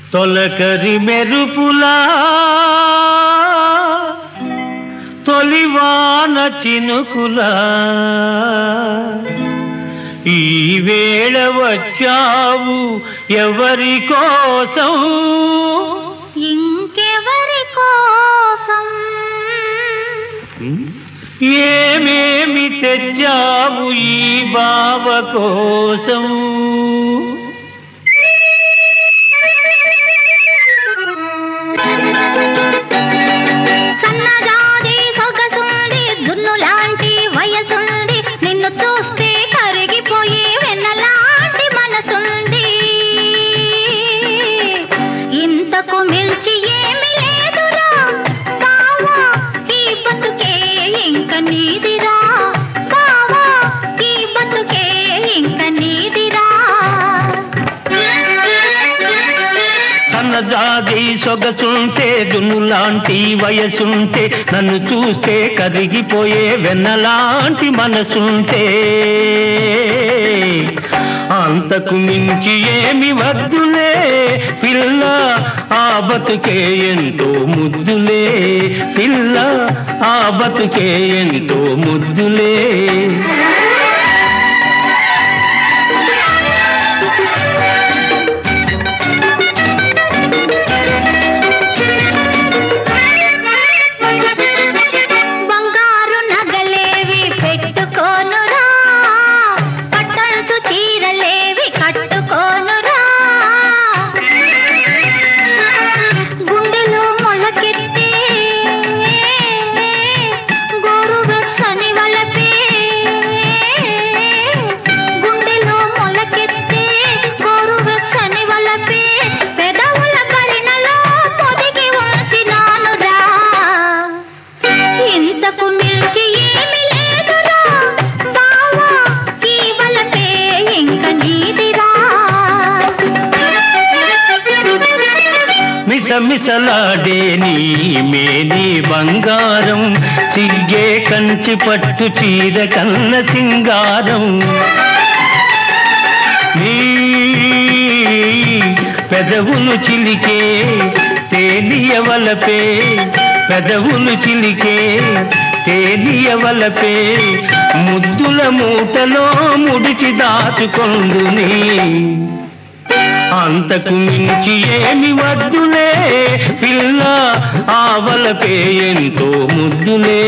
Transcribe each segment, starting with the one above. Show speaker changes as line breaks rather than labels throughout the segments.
తొలకరి మెరుపులా తొలివాన చినుకులా ఈ వేళ వచ్చావు ఎవరి కోసం
ఇంకెవరి కోసం
ఏమేమి తెచ్చావు ఈ బావ కోసం
సన్నజాజి సొగసుంది దున్ను లాంటి వయసుంది నిన్ను చూస్తే కరిగిపోయి వెన్నలాంటి మనసుంది ఇంతకు మించి ఏమి లేదురా బావా ఈ బతుకే ఇంక నీదిరా బావా ఈ బతుకే ఇంక నీదిరా
సన్నజాది సొగసుంటే దున్నులాంటి వయసుంటే నన్ను చూస్తే కరిగిపోయే వెన్నలాంటి మనసుంటే అంతకు మించి ఏమి వద్దులే పిల్ల ఆ బతుకే ఎంతో ముద్దులే పిల్ల ఆ బతుకే ఎంతో ముద్దులే
బంగారు నగలేవి పెట్టుకోనురా పట్టంచు చీరలేవి కట్టుకోనురా గుండెలో మొలకెత్తే గోరువెచ్చని వలపే గుండెలో మొలకెత్తే గోరువెచ్చని వలపే పెదవుల కరిణలో పొదిగి ఉంచినానురా ఇంతకు మించి ఏమి లేదురా బావా ఈ వలపే ఇంక నీదిరా
మిసమిసలాడే నీ మేని బంగారం సిగ్గే కంచి పట్టు చీర కన్న సింగారం నీ పెదవులు చిలికే తేలియవలపే పెదవులు చిలికే తేలియవలపే ముద్దుల మూటలో ముడిచి దాచుకొందుని అంతకు మించి ఏమి వద్దులే పిల్ల ఆవలపే ఎంతో ముద్దులే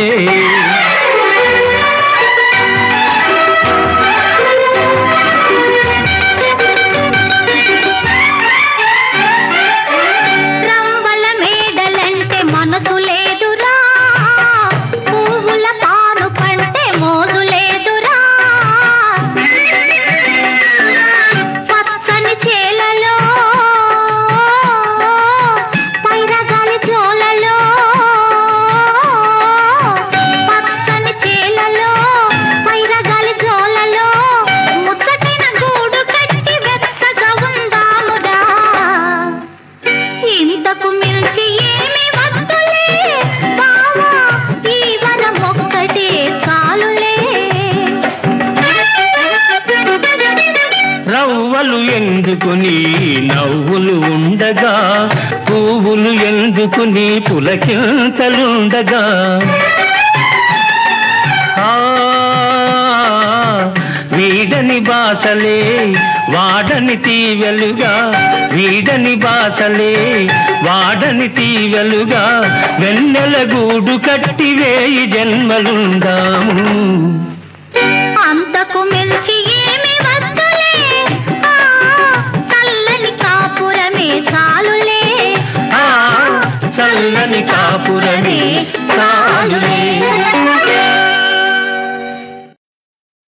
రంబల మేడలంటే మనసు లేదురా పువ్వుల పాను పంటే మోజు లేదురా పచ్చని చేలలో పైరగాలి జోలలో పచ్చని చేలలో పైరగాలి జోలలో ముచ్చటిన గూడు కట్టి వెచ్చగా ఉందామురా ఇంతకు మించి ఏమి వద్దులే బావా ఈ వరం ఒక్కటే చాలులే
రవ్వలు ఎందుకుని నవ్వులు ఉండగా పువ్వులు ఎందుకుని పులకింతలుండగా ఆ, వీడని బాసలే వాడని తీవెలుగా వీడని బాసలే వాడని తీవెలుగా వెన్నెల గూడు కట్టి వేయి జన్మలుందాము
అంతకు మించి